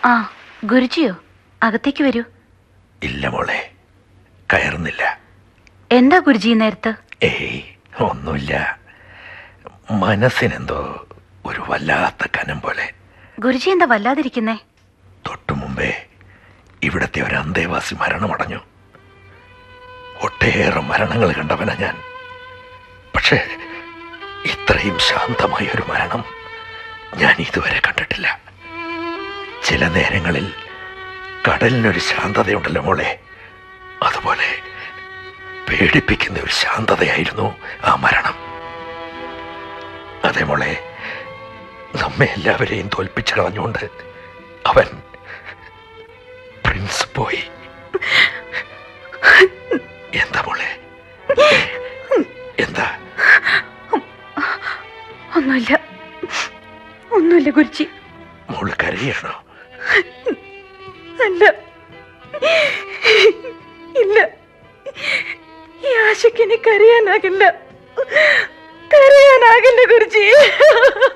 ആ ഗുരുജിയോ അകത്തേക്ക് വരൂ ഇല്ല മോളെ കയറുന്നില്ല എന്താ ഗുരുജി ഈ നേരത്ത് ഏയ് ഒന്നുമില്ല മനസ്സിനെന്തോ ഒരു വല്ലാത്ത കനം പോലെ ഗുരുജി എന്താ വല്ലാതിരിക്കുന്നേ തൊട്ടു മുമ്പേ ഇവിടത്തെ ഒരു അന്തേവാസി മരണമടഞ്ഞു ഒട്ടേറെ മരണങ്ങൾ കണ്ടവനാ ഞാൻ പക്ഷേ ഇത്രയും ശാന്തമായ ഒരു മരണം ഞാൻ ഇതുവരെ കണ്ടിട്ടില്ല ചില നേരങ്ങളിൽ കടലിനൊരു ശാന്തതയുണ്ടല്ലോ മോളെ അതുപോലെ പേടിപ്പിക്കുന്ന ഒരു ശാന്തതയായിരുന്നു ആ മരണം അതെ മോളെ നമ്മെ എല്ലാവരെയും തോൽപ്പിച്ചു കളഞ്ഞുകൊണ്ട് അവൻ പ്രിൻസ് പോയി എന്താ മോളെ എന്താ ഒന്നുമില്ല ഒന്നുമില്ല ഗുരുജി മോള് കരയണോ അല്ല ഇല്ല ഈ ആശയ്ക്ക് ഇനി കരയാനാകില്ല കരയാനാകില്ല ഗുരുജി